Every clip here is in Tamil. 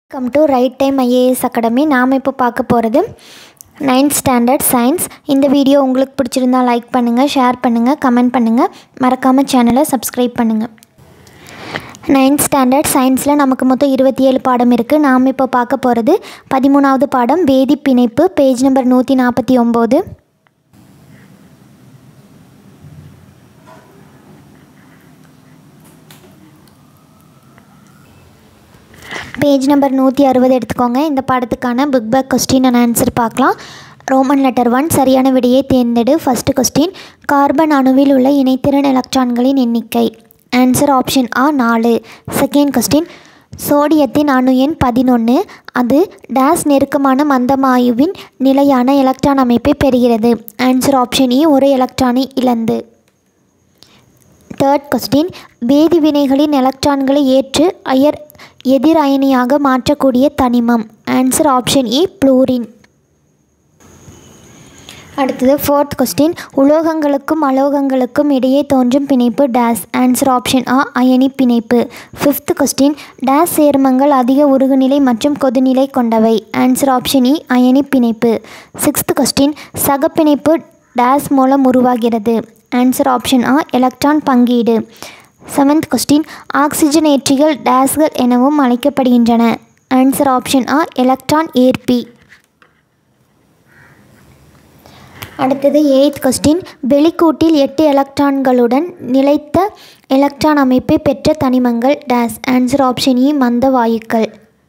welcome to right time IAS academy நாம் இப்போ பார்க்க போகிறது நைன்த் ஸ்டாண்டர்ட் சயின்ஸ் இந்த வீடியோ உங்களுக்கு பிடிச்சிருந்தா லைக் பண்ணுங்கள் ஷேர் பண்ணுங்கள் கமெண்ட் பண்ணுங்கள் மறக்காமல் சேனலை சப்ஸ்கிரைப் பண்ணுங்கள் நைன்த் ஸ்டாண்டர்ட் சயின்ஸில் நமக்கு மொத்தம் இருபத்தி ஏழு பாடம் இருக்குது நாம் இப்போ பார்க்க போகிறது பதிமூணாவது பாடம் வேதி பிணைப்பு பேஜ் நம்பர் நூற்றி நாற்பத்தி ஒம்பது பேஜ் நம்பர் நூற்றி அறுபது எடுத்துக்கோங்க இந்த பாடத்துக்கான book back question and answer பார்க்கலாம் ரோமன் லெட்டர் ஒன் சரியான விடையை தேர்ந்தெடு ஃபஸ்ட்டு கொஸ்டின் கார்பன் அணுவில் உள்ள இணைத்திறன் எலக்ட்ரான்களின் எண்ணிக்கை ஆன்சர் ஆப்ஷன் ஆ நாலு செகண்ட் கொஸ்டின் சோடியத்தின் அணு எண் பதினொன்று அது டேஸ் நெருக்கமான மந்தமாயுவின் நிலையான எலக்ட்ரான் அமைப்பை பெறுகிறது ஆன்சர் ஆப்ஷன் இ ஒரு எலக்ட்ரானை இழந்து தேர்ட் கொஸ்டின் வேதி வினைகளின் எலக்ட்ரான்களை ஏற்று அயர் எதிர் அயனியாக மாற்றக்கூடிய தனிமம் ஆன்சர் ஆப்ஷன் இ ப்ளூரின் அடுத்தது ஃபோர்த் கொஸ்டின் உலோகங்களுக்கும் அலோகங்களுக்கும் இடையே தோன்றும் பிணைப்பு டேஸ் ஆன்சர் ஆப்ஷன் ஆ அயனி பிணைப்பு ஃபிஃப்த் கொஸ்டின் டேஸ் சேர்மங்கள் அதிக உருகுநிலை மற்றும் கொதிநிலை கொண்டவை ஆன்சர் ஆப்ஷன் இ அயனி பிணைப்பு சிக்ஸ்த் கொஸ்டின் சகப்பிணைப்பு டேஸ் மூலம் உருவாகிறது ஆன்சர் ஆப்ஷன் ஆ எலக்ட்ரான் பங்கீடு செவன்த் கொஸ்டின் ஆக்சிஜனேற்றிகள் டேஸ்கள் எனவும் அழைக்கப்படுகின்றன ஆன்சர் ஆப்ஷன் ஆ எலக்ட்ரான் ஏற்பி அடுத்தது எயித் கொஸ்டின் வெளிக்கூட்டில் எட்டு எலக்ட்ரான்களுடன் நிலைத்த எலக்ட்ரான் அமைப்பை பெற்ற தனிமங்கள் டேஸ் ஆன்சர் ஆப்ஷன் இ மந்த வாயுக்கள்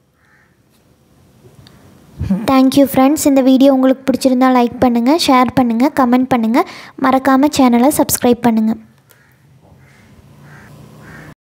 தேங்க்யூ ஃப்ரெண்ட்ஸ் இந்த வீடியோ உங்களுக்கு பிடிச்சிருந்தா லைக் பண்ணுங்கள் ஷேர் பண்ணுங்கள் கமெண்ட் பண்ணுங்கள் மறக்காமல் சேனலை சப்ஸ்கிரைப் பண்ணுங்கள்